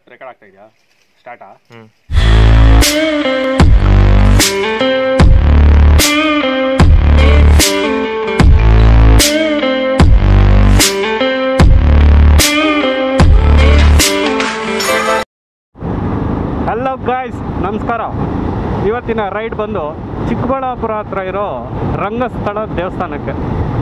record ಆಗ್ತಾ ಇದೆಯಾ ಸ್ಟಾರ್ಟಾ ಹ್ಮ್ hello guys ನಮಸ್ಕಾರ ಇವತ್ತಿನ ರೈಡ್ ಬಂದು ಚಿಕ್ಕಬಳ್ಳಾಪುರ ಹತ್ರ ಇರೋ ರಂಗಸ್ಥಳ ದೇವಸ್ಥಾನಕ್ಕೆ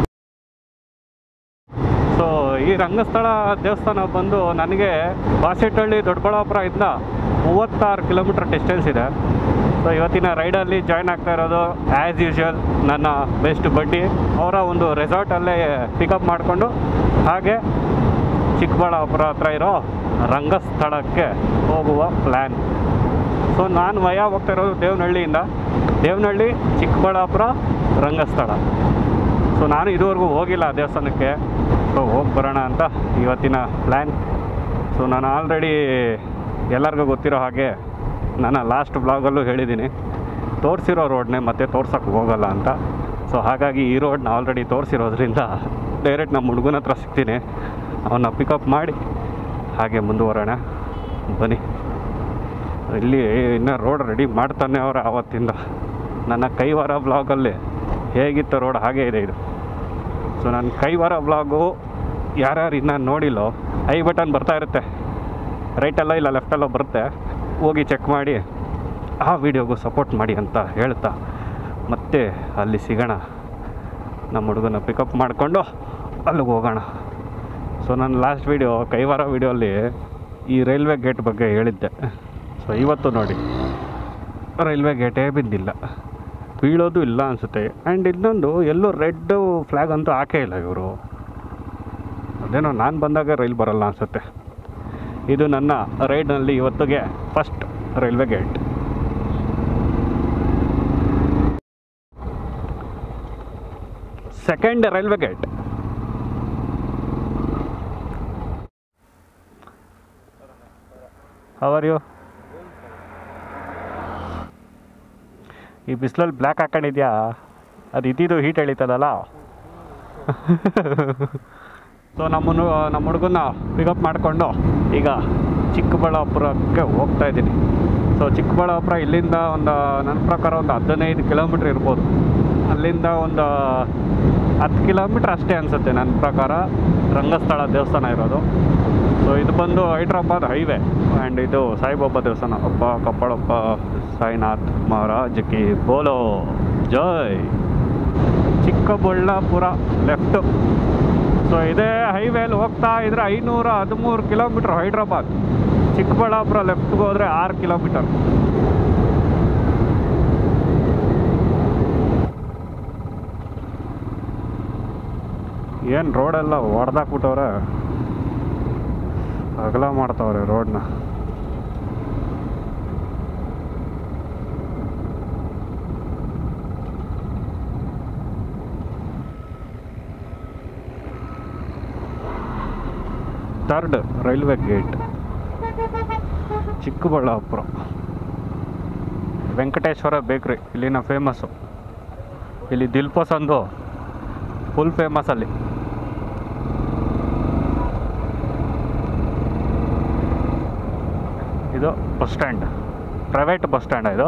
ಸೊ ಈ ರಂಗಸ್ಥಳ ದೇವಸ್ಥಾನ ಬಂದು ನನಗೆ ಬಾಸೆಟ್ಟಹಳ್ಳಿ ದೊಡ್ಡಬಳ್ಳಾಪುರ ಇಂದ ಮೂವತ್ತಾರು ಕಿಲೋಮೀಟರ್ ಡಿಸ್ಟೆನ್ಸ್ ಇದೆ ಸೊ ಇವತ್ತಿನ ರೈಡಲ್ಲಿ ಜಾಯ್ನ್ ಆಗ್ತಾ ಇರೋದು ಆ್ಯಸ್ ಯೂಶುವಲ್ ನನ್ನ ಬೆಸ್ಟ್ ಬಡ್ಡಿ ಅವರ ಒಂದು ರೆಸಾರ್ಟಲ್ಲೇ ಪಿಕಪ್ ಮಾಡಿಕೊಂಡು ಹಾಗೆ ಚಿಕ್ಕಬಳ್ಳಾಪುರ ಹತ್ರ ಇರೋ ರಂಗಸ್ಥಳಕ್ಕೆ ಹೋಗುವ ಪ್ಲ್ಯಾನ್ ಸೊ ನಾನು ವಯ ಹೋಗ್ತಾ ಇರೋದು ದೇವನಹಳ್ಳಿಯಿಂದ ದೇವನಹಳ್ಳಿ ಚಿಕ್ಕಬಳ್ಳಾಪುರ ರಂಗಸ್ಥಳ ಸೊ ನಾನು ಇದುವರೆಗೂ ಹೋಗಿಲ್ಲ ಆ ದೇವಸ್ಥಾನಕ್ಕೆ ಸೊ ಹೋಗಿ ಬರೋಣ ಅಂತ ಇವತ್ತಿನ ಪ್ಲ್ಯಾನ್ ಸೊ ನಾನು ಆಲ್ರೆಡಿ ಎಲ್ಲರಿಗೂ ಗೊತ್ತಿರೋ ಹಾಗೆ ನನ್ನ ಲಾಸ್ಟ್ ಬ್ಲಾಗಲ್ಲೂ ಹೇಳಿದ್ದೀನಿ ತೋರಿಸಿರೋ ರೋಡ್ನೇ ಮತ್ತೆ ತೋರ್ಸೋಕ್ಕೆ ಹೋಗಲ್ಲ ಅಂತ ಸೊ ಹಾಗಾಗಿ ಈ ರೋಡ್ನ ಆಲ್ರೆಡಿ ತೋರಿಸಿರೋದ್ರಿಂದ ಡೈರೆಕ್ಟ್ ನಮ್ಮ ಹುಡುಗನ ಹತ್ರ ಸಿಗ್ತೀನಿ ಅವನ್ನ ಪಿಕಪ್ ಮಾಡಿ ಹಾಗೆ ಮುಂದುವರೋಣ ಬನ್ನಿ ಇಲ್ಲಿ ಇನ್ನೂ ರೋಡ್ ರೆಡಿ ಮಾಡ್ತಾನೆ ಅವರ ಆವತ್ತಿಂದ ನನ್ನ ಕೈವಾರ ಬ್ಲಾಗಲ್ಲಿ ಹೇಗಿತ್ತು ರೋಡ್ ಹಾಗೇ ಇದೆ ಇದು ಸೊ ನನ್ನ ಕೈವಾರ ಬ್ಲಾಗು ಯಾರ್ಯಾರು ಇನ್ನೂ ನೋಡಿಲ್ಲೋ ಐ ಬಟನ್ ಬರ್ತಾ ಇರುತ್ತೆ ರೈಟಲ್ಲ ಇಲ್ಲ ಲೆಫ್ಟಲ್ಲೋ ಬರುತ್ತೆ ಹೋಗಿ ಚೆಕ್ ಮಾಡಿ ಆ ವಿಡಿಯೋಗೂ ಸಪೋರ್ಟ್ ಮಾಡಿ ಅಂತ ಹೇಳ್ತಾ ಮತ್ತೆ ಅಲ್ಲಿ ಸಿಗೋಣ ನಮ್ಮ ಹುಡುಗನ ಪಿಕಪ್ ಮಾಡಿಕೊಂಡು ಅಲ್ಲಿಗೆ ಹೋಗೋಣ ಸೊ ನಾನು ಲಾಸ್ಟ್ ವೀಡಿಯೋ ಕೈವಾರ ವೀಡಿಯೋಲ್ಲಿ ಈ ರೈಲ್ವೆ ಗೇಟ್ ಬಗ್ಗೆ ಹೇಳಿದ್ದೆ ಸೊ ಇವತ್ತು ನೋಡಿ ರೈಲ್ವೆ ಗೇಟೇ ಬಿದ್ದಿಲ್ಲ ಬೀಳೋದು ಇಲ್ಲ ಅನಿಸುತ್ತೆ ಆ್ಯಂಡ್ ಇನ್ನೊಂದು ಎಲ್ಲೂ ರೆಡ್ ಫ್ಲ್ಯಾಗ್ ಅಂತೂ ಹಾಕೇ ಇಲ್ಲ ಇವರು ಅದೇನೋ ನಾನು ಬಂದಾಗ ರೈಲ್ ಬರಲ್ಲ ಅನಿಸುತ್ತೆ ಇದು ನನ್ನ ರೈಡ್ನಲ್ಲಿ ಇವತ್ತಿಗೆ first railway gate second railway gate how are you ಈ ಬಿಸಿಲಲ್ಲಿ ಬ್ಲ್ಯಾಕ್ ಹಾಕೊಂಡಿದ್ಯಾ ಅದು ಇದ್ದಿದ್ದು ಹೀಟ್ ಎಳಿತದಲ್ಲ ಸೊ ನಮ್ಮನ್ನು ನಮ್ಮ ಹುಡುಗನ್ನ ಪಿಕಪ್ ಮಾಡಿಕೊಂಡು ಈಗ ಚಿಕ್ಕಬಳ್ಳಾಪುರಕ್ಕೆ ಹೋಗ್ತಾ ಇದ್ದೀನಿ ಸೊ ಚಿಕ್ಕಬಳ್ಳಾಪುರ ಇಲ್ಲಿಂದ ಒಂದು ನನ್ನ ಪ್ರಕಾರ ಒಂದು ಹದಿನೈದು ಕಿಲೋಮೀಟ್ರ್ ಇರ್ಬೋದು ಅಲ್ಲಿಂದ ಒಂದು ಹತ್ತು ಕಿಲೋಮೀಟ್ರ್ ಅಷ್ಟೇ ಅನಿಸುತ್ತೆ ನನ್ನ ಪ್ರಕಾರ ರಂಗಸ್ಥಳ ದೇವಸ್ಥಾನ ಇರೋದು ಸೊ ಇದು ಬಂದು ಹೈದ್ರಾಬಾದ್ ಹೈವೇ ಆ್ಯಂಡ್ ಇದು ಸಾಯಿಬಾಬಾ ದೇವಸ್ಥಾನ ಅಪ್ಪ ಕಪ್ಪಳಪ್ಪ ಸಾಯಿನಾಥ್ ಮಹಾರಾಜ್ ಕಿ ಬೋಲೋ ಜೈ ಚಿಕ್ಕಬಳ್ಳಾಪುರ ಲೆಫ್ಟು ಸೊ ಇದೇ ಹೈವೇಲಿ ಹೋಗ್ತಾ ಇದ್ರೆ ಐನೂರ ಹದಿಮೂರು ಕಿಲೋಮೀಟ್ರ್ ಹೈದ್ರಾಬಾದ್ ಚಿಕ್ಕಬಳ್ಳಾಪುರ ಲೆಫ್ಟ್ಗೆ ಹೋದರೆ ಆರು ಕಿಲೋಮೀಟರ್ ಏನು ರೋಡೆಲ್ಲ ಹೊಡೆದಾಕ್ಬಿಟ್ಟವ್ರೆ ಅಗಲ ಮಾಡ್ತಾವ್ರೆ ರೋಡ್ನ third railway gate Chikkaballapur Venkateshwara bakery ಇಲ್ಲಿನ ಫೇಮಸ್ಸು ಇಲ್ಲಿ ದಿಲ್ ಪಸಂದು ಫುಲ್ ಫೇಮಸ್ ಅಲ್ಲಿ ಇದು bus stand private bus stand ಇದು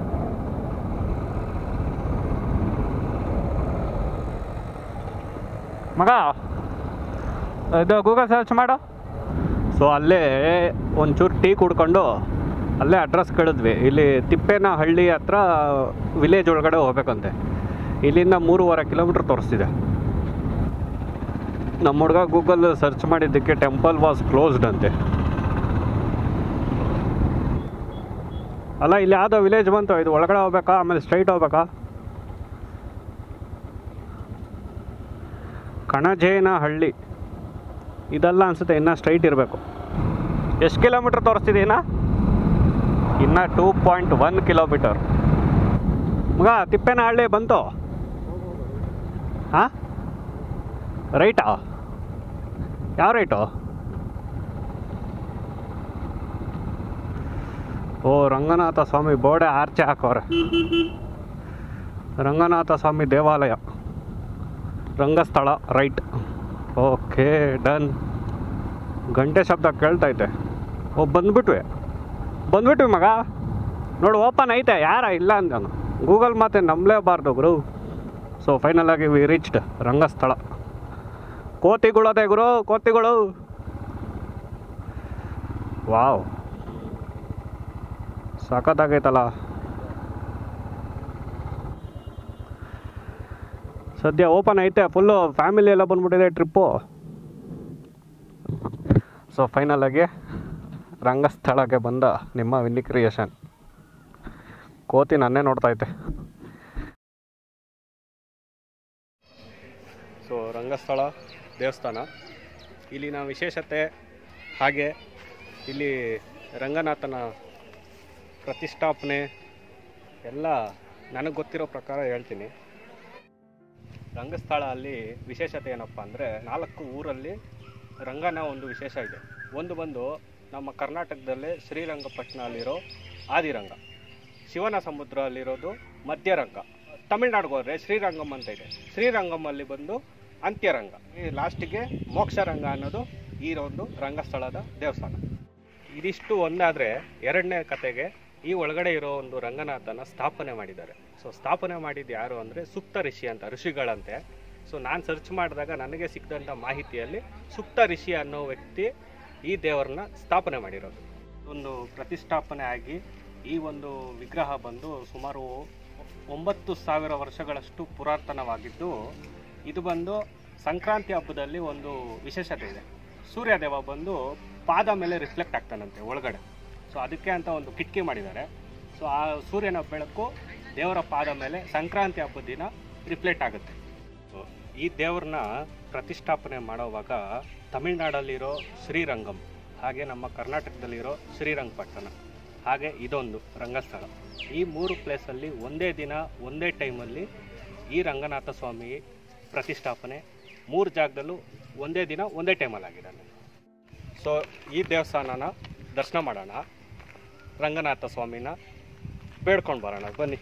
ಮಗ ಇದು ಗೂಗಲ್ ಸರ್ಚ್ ಮಾಡು ಸೊ ಅಲ್ಲೇ ಒಂಚೂರು ಟೀ ಕುಡ್ಕೊಂಡು ಅಲ್ಲೇ ಅಡ್ರೆಸ್ ಕೇಳಿದ್ವಿ ಇಲ್ಲಿ ತಿಪ್ಪೇನಹಳ್ಳಿ ಹತ್ರ ವಿಲೇಜ್ ಒಳಗಡೆ ಹೋಗ್ಬೇಕಂತೆ ಇಲ್ಲಿಂದ ಮೂರುವರೆ ಕಿಲೋಮೀಟ್ರ್ ತೋರಿಸ್ತಿದೆ ನಮ್ಮ ಹುಡುಗ ಗೂಗಲ್ ಸರ್ಚ್ ಮಾಡಿದ್ದಕ್ಕೆ ಟೆಂಪಲ್ ವಾಸ್ ಕ್ಲೋಸ್ಡ್ ಅಂತೆ ಅಲ್ಲ ಇಲ್ಲಿ ಯಾವುದೋ ವಿಲೇಜ್ ಬಂತು ಇದು ಒಳಗಡೆ ಹೋಗ್ಬೇಕಾ ಆಮೇಲೆ ಸ್ಟ್ರೈಟ್ ಹೋಗ್ಬೇಕಾ ಕಣಜೇನಹಳ್ಳಿ ಇದೆಲ್ಲ ಅನ್ಸುತ್ತೆ ಇನ್ನು ಸ್ಟ್ರೈಟ್ ಇರಬೇಕು ಎಷ್ಟು ಕಿಲೋಮೀಟ್ರ್ ತೋರಿಸ್ತಿದೆ ಇನ್ನ ಇನ್ನು ಟೂ ಪಾಯಿಂಟ್ ಒನ್ ಕಿಲೋಮೀಟರ್ ಮಗ ತಿಪ್ಪೇನಹಳ್ಳಿ ಬಂತು ಹಾಂ ರೈಟಾ ಯಾವ ರೈಟು ಓ ರಂಗನಾಥ ಸ್ವಾಮಿ ಬೋರ್ಡೆ ಆರ್ಚೆ ಹಾಕೋರೆ ರಂಗನಾಥ ಸ್ವಾಮಿ ದೇವಾಲಯ ರಂಗಸ್ಥಳ ರೈಟ್ ಓಕೆ ಡನ್ ಗಂಟೆ ಶಬ್ದ ಕೇಳ್ತೈತೆ ಓ ಬಂದ್ಬಿಟ್ವಿ ಬಂದ್ಬಿಟ್ವಿ ಮಗ ನೋಡು ಓಪನ್ ಐತೆ ಯಾರ ಇಲ್ಲ ಅಂದಾನು ಗೂಗಲ್ ಮಾತೆ ನಂಬಲೇಬಾರ್ದು ಗುರು ಸೊ ಫೈನಲ್ ಆಗಿ ವಿ ರೀಚ್ಡ್ ರಂಗಸ್ಥಳ ಕೋತಿಗಳದೆ ಗುರು ಕೋತಿಗಳು ವಾವ್ ಸಖತ್ತಾಗೈತಲ್ಲ ಸದ್ಯ ಓಪನ್ ಐತೆ ಫುಲ್ಲು ಫ್ಯಾಮಿಲಿ ಎಲ್ಲ ಬಂದ್ಬಿಟ್ಟಿದೆ ಟ್ರಿಪ್ಪು ಸೊ ಫೈನಲ್ ಆಗಿ ರಂಗಸ್ಥಳಕ್ಕೆ ಬಂದ ನಿಮ್ಮ ವಿನ್ನಿ ಕ್ರಿಯೇಷನ್ ಕೋತಿ ನನ್ನೇ ನೋಡ್ತಾ ಐತೆ ಸೊ ರಂಗಸ್ಥಳ ದೇವಸ್ಥಾನ ಇಲ್ಲಿನ ವಿಶೇಷತೆ ಹಾಗೆ ಇಲ್ಲಿ ರಂಗನಾಥನ ಪ್ರತಿಷ್ಠಾಪನೆ ಎಲ್ಲ ನನಗೆ ಗೊತ್ತಿರೋ ಪ್ರಕಾರ ಹೇಳ್ತೀನಿ ರಂಗಸ್ಥಳ ಅಲ್ಲಿ ವಿಶೇಷತೆ ಏನಪ್ಪ ಅಂದರೆ ನಾಲ್ಕು ಊರಲ್ಲಿ ರಂಗನ ಒಂದು ವಿಶೇಷ ಇದೆ ಒಂದು ಬಂದು ನಮ್ಮ ಕರ್ನಾಟಕದಲ್ಲೇ ಶ್ರೀರಂಗಪಟ್ಟಣ ಅಲ್ಲಿರೋ ಆದಿರಂಗ ಶಿವನ ಸಮುದ್ರ ಅಲ್ಲಿರೋದು ಮಧ್ಯರಂಗ ತಮಿಳ್ನಾಡಿಗೆ ಹೋದರೆ ಶ್ರೀರಂಗಂ ಅಂತ ಇದೆ ಶ್ರೀರಂಗಂ ಅಲ್ಲಿ ಬಂದು ಅಂತ್ಯರಂಗ ಈ ಲಾಸ್ಟಿಗೆ ಮೋಕ್ಷರಂಗ ಅನ್ನೋದು ಈ ಒಂದು ರಂಗಸ್ಥಳದ ದೇವಸ್ಥಾನ ಇದಿಷ್ಟು ಒಂದಾದರೆ ಎರಡನೇ ಕತೆಗೆ ಈ ಒಳಗಡೆ ಇರೋ ಒಂದು ರಂಗನಾಥನ ಸ್ಥಾಪನೆ ಮಾಡಿದ್ದಾರೆ ಸೊ ಸ್ಥಾಪನೆ ಮಾಡಿದ್ದು ಯಾರು ಅಂದರೆ ಸುಪ್ತ ಋಷಿ ಅಂತ ಋಷಿಗಳಂತೆ ಸೊ ನಾನು ಸರ್ಚ್ ಮಾಡಿದಾಗ ನನಗೆ ಸಿಕ್ಕಿದಂಥ ಮಾಹಿತಿಯಲ್ಲಿ ಸುಪ್ತ ಋಷಿ ಅನ್ನೋ ವ್ಯಕ್ತಿ ಈ ದೇವರನ್ನ ಸ್ಥಾಪನೆ ಮಾಡಿರೋದು ಒಂದು ಪ್ರತಿಷ್ಠಾಪನೆ ಆಗಿ ಈ ಒಂದು ವಿಗ್ರಹ ಬಂದು ಸುಮಾರು ಒಂಬತ್ತು ಸಾವಿರ ವರ್ಷಗಳಷ್ಟು ಪುರಾತನವಾಗಿದ್ದು ಇದು ಬಂದು ಸಂಕ್ರಾಂತಿ ಹಬ್ಬದಲ್ಲಿ ಒಂದು ವಿಶೇಷತೆ ಇದೆ ಸೂರ್ಯದೇವ ಬಂದು ಪಾದ ಮೇಲೆ ರಿಫ್ಲೆಕ್ಟ್ ಆಗ್ತಾನಂತೆ ಒಳಗಡೆ ಸೊ ಅದಕ್ಕೆ ಅಂತ ಒಂದು ಕಿಟಕಿ ಮಾಡಿದ್ದಾರೆ ಸೊ ಆ ಸೂರ್ಯನ ಬೆಳಕು ದೇವರ ಪಾದ ಮೇಲೆ ಸಂಕ್ರಾಂತಿ ಹಬ್ಬದ ದಿನ ರಿಫ್ಲೆಕ್ಟ್ ಆಗುತ್ತೆ ಸೊ ಈ ದೇವ್ರನ್ನ ಪ್ರತಿಷ್ಠಾಪನೆ ಮಾಡೋವಾಗ ತಮಿಳ್ನಾಡಲ್ಲಿರೋ ಶ್ರೀರಂಗಂ ಹಾಗೆ ನಮ್ಮ ಕರ್ನಾಟಕದಲ್ಲಿರೋ ಶ್ರೀರಂಗಪಟ್ಟಣ ಹಾಗೆ ಇದೊಂದು ರಂಗಸ್ಥಳ ಈ ಮೂರು ಪ್ಲೇಸಲ್ಲಿ ಒಂದೇ ದಿನ ಒಂದೇ ಟೈಮಲ್ಲಿ ಈ ರಂಗನಾಥ ಸ್ವಾಮಿ ಪ್ರತಿಷ್ಠಾಪನೆ ಮೂರು ಜಾಗದಲ್ಲೂ ಒಂದೇ ದಿನ ಒಂದೇ ಟೈಮಲ್ಲಿ ಆಗಿದ್ದಾನೆ ಸೊ ಈ ದೇವಸ್ಥಾನನ ದರ್ಶನ ಮಾಡೋಣ ರಂಗನಾಥ ಸ್ವಾಮಿನ ಬೇಡ್ಕೊಂಡು ಬರೋಣ ಬನ್ನಿ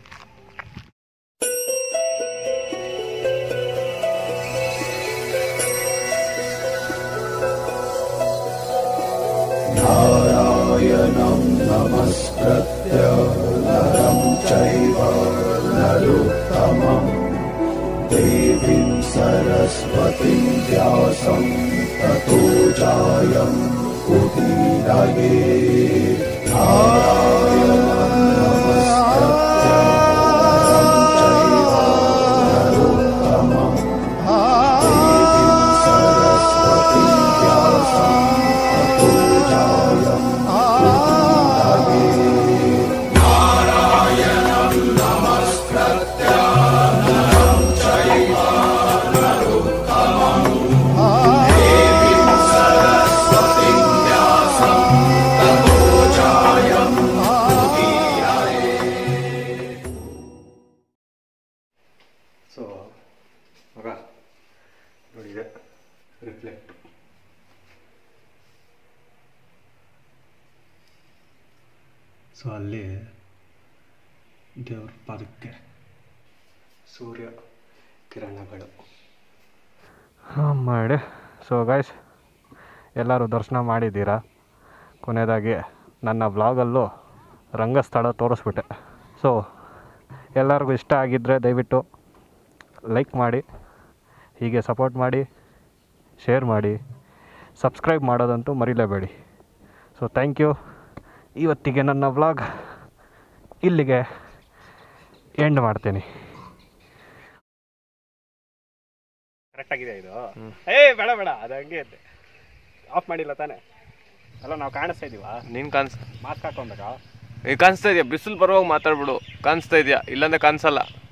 ಸೊ ಮಗ ನೋಡಿದೆ ರಿಫ್ಲೆಕ್ಟ್ ಸೊ ಅಲ್ಲಿ ದೇವ್ರ ಪಾದಕ್ಕೆ ಸೂರ್ಯ ಕಿರಣಗಳು ಹಾಂ ಮಾಡಿ ಸೊ ಗೈಸ್ ಎಲ್ಲರೂ ದರ್ಶನ ಮಾಡಿದ್ದೀರಾ ಕೊನೆಯದಾಗಿ ನನ್ನ ಬ್ಲಾಗಲ್ಲೂ ರಂಗಸ್ಥಳ ತೋರಿಸ್ಬಿಟ್ಟೆ ಸೊ ಎಲ್ಲರಿಗೂ ಇಷ್ಟ ಆಗಿದ್ದರೆ ದಯವಿಟ್ಟು ಲೈಕ್ ಮಾಡಿ ಹೀಗೆ ಸಪೋರ್ಟ್ ಮಾಡಿ ಶೇರ್ ಮಾಡಿ ಸಬ್ಸ್ಕ್ರೈಬ್ ಮಾಡೋದಂತೂ ಮರಿಲೇಬೇಡಿ ಸೊ ಥ್ಯಾಂಕ್ ಯು ಇವತ್ತಿಗೆ ನನ್ನ ವ್ಲಾಗ್ ಇಲ್ಲಿಗೆ ಎಂಡ್ ಮಾಡ್ತೀನಿ ಕರೆಕ್ಟ್ ಆಗಿದೆ ಇದು ಏ ಬೇಡ ಬೇಡ ಅದು ಹಂಗೆ ಇದೆ ಆಫ್ ಮಾಡಿಲ್ಲ ತಾನೆ ಅಲ್ಲ ನಾವು ಕಾಣಿಸ್ತಾ ಇದೀವಾ ನೀನ್ ಕಾಣಿಸ್ ಮಾಸ್ಕ್ ಹಾಕೊಂಬೇಕಾ ಈಗ ಕಾಣಿಸ್ತಾ ಇದೆಯಾ ಬಿಸಿಲು ಬರುವಾಗ ಮಾತಾಡ್ಬಿಡು ಕಾಣಿಸ್ತಾ ಇದೆಯಾ ಇಲ್ಲಾಂದ್ರೆ ಕಾಣಿಸಲ್ಲ